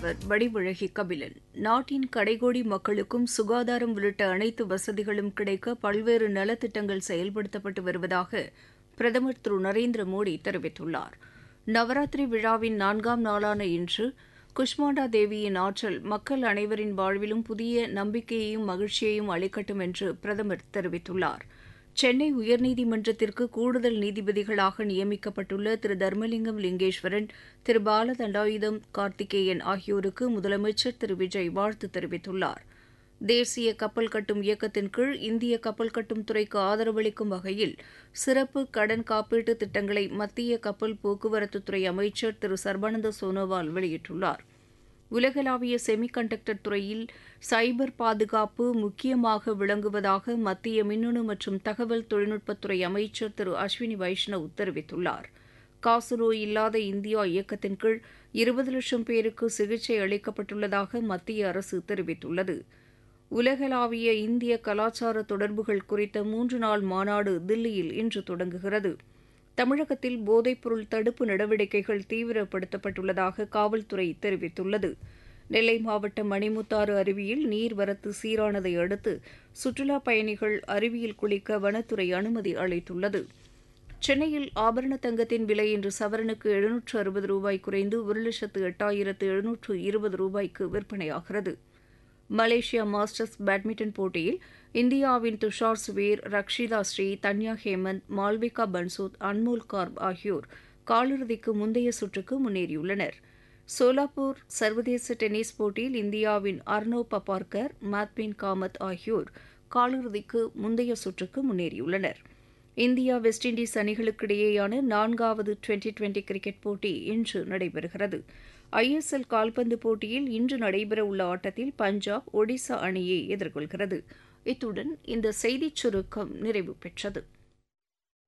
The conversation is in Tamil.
முதல்வர் வடிவழகி கபிலன் நாட்டின் கடைகோடி மக்களுக்கும் சுகாதாரம் உள்ளிட்ட அனைத்து வசதிகளும் கிடைக்க பல்வேறு நலத்திட்டங்கள் செயல்படுத்தப்பட்டு வருவதாக பிரதமர் திரு நரேந்திர மோடி தெரிவித்துள்ளார் நவராத்திரி விழாவின் நான்காம் நாளான இன்று குஷ்மாண்டா தேவியின் ஆற்றல் மக்கள் அனைவரின் வாழ்விலும் புதிய நம்பிக்கையையும் மகிழ்ச்சியையும் அளிக்கட்டும் என்று பிரதமர் தெரிவித்துள்ளார் சென்னை உயர்நீதிமன்றத்திற்கு கூடுதல் நீதிபதிகளாக நியமிக்கப்பட்டுள்ள திரு தர்மலிங்கம் லிங்கேஸ்வரன் திரு பால தண்டாயுதம் கார்த்திகேயன் ஆகியோருக்கு முதலமைச்சர் திரு விஜய் வாழ்த்து தெரிவித்துள்ளார் தேசிய கப்பல் கட்டும் இயக்கத்தின் கீழ் இந்திய கப்பல் கட்டும் துறைக்கு ஆதரவளிக்கும் வகையில் சிறப்பு கடன் காப்பீட்டு திட்டங்களை மத்திய கப்பல் போக்குவரத்துத்துறை அமைச்சர் திரு சர்பானந்த சோனோவால் வெளியிட்டுள்ளார் உலகளாவிய செமி கண்டக்டர் துறையில் சைபர் பாதுகாப்பு முக்கியமாக விளங்குவதாக மத்திய மின்னணு மற்றும் தகவல் தொழில்நுட்பத்துறை அமைச்சர் திரு அஸ்வினி வைஷ்ணவ் தெரிவித்துள்ளார் காசநோய் இல்லாத இந்தியா இயக்கத்தின் கீழ் இருபது லட்சம் பேருக்கு சிகிச்சை அளிக்கப்பட்டுள்ளதாக மத்திய அரசு தெரிவித்துள்ளது உலகளாவிய இந்திய கலாச்சார தொடர்புகள் குறித்த மூன்று நாள் மாநாடு தில்லியில் இன்று தொடங்குகிறது தமிழகத்தில் போதைப்பொருள் தடுப்பு நடவடிக்கைகள் தீவிரப்படுத்தப்பட்டுள்ளதாக காவல்துறை தெரிவித்துள்ளது நெல்லை மாவட்டம் மணிமுத்தாறு அருவியில் நீர்வரத்து சீரானதை அடுத்து சுற்றுலாப் பயணிகள் அருவியில் குளிக்க வனத்துறை அனுமதி அளித்துள்ளது சென்னையில் ஆபரண தங்கத்தின் விலை இன்று சவரனுக்கு எழுநூற்று அறுபது ரூபாய் குறைந்து ஒரு லட்சத்து எட்டாயிரத்து எழுநூற்று இருபது ரூபாய்க்கு விற்பனையாகிறது மலேசியா மாஸ்டர்ஸ் பேட்மிண்டன் போட்டியில் இந்தியாவின் துஷார் சுவீர் ரக்ஷிதா ஸ்ரீ தன்யா ஹேமந்த் மால்விகா பன்சோத் அன்மோல் கார்ப் ஆகியோர் காலிறுதிக்கு முந்தைய சுற்றுக்கு முன்னேறியுள்ளனர் சோலாப்பூர் சர்வதேச டென்னிஸ் போட்டியில் இந்தியாவின் அர்னோ பபார்கர் மாத்பின் காமத் ஆகியோர் காலிறுதிக்கு முந்தைய சுற்றுக்கு முன்னேறியுள்ளனர் இந்தியா வெஸ்ட் இண்டீஸ் அணிகளுக்கிடையேயான நான்காவது டுவெண்டி டுவெண்டி கிரிக்கெட் போட்டி இன்று நடைபெறுகிறது ஐஎஸ்எல் கால்பந்து போட்டியில் இன்று நடைபெறவுள்ள ஆட்டத்தில் பஞ்சாப் ஒடிசா அணியை எதிர்கொள்கிறது இத்துடன் இந்த செய்திச் சுருக்கம் நிறைவு பெற்றது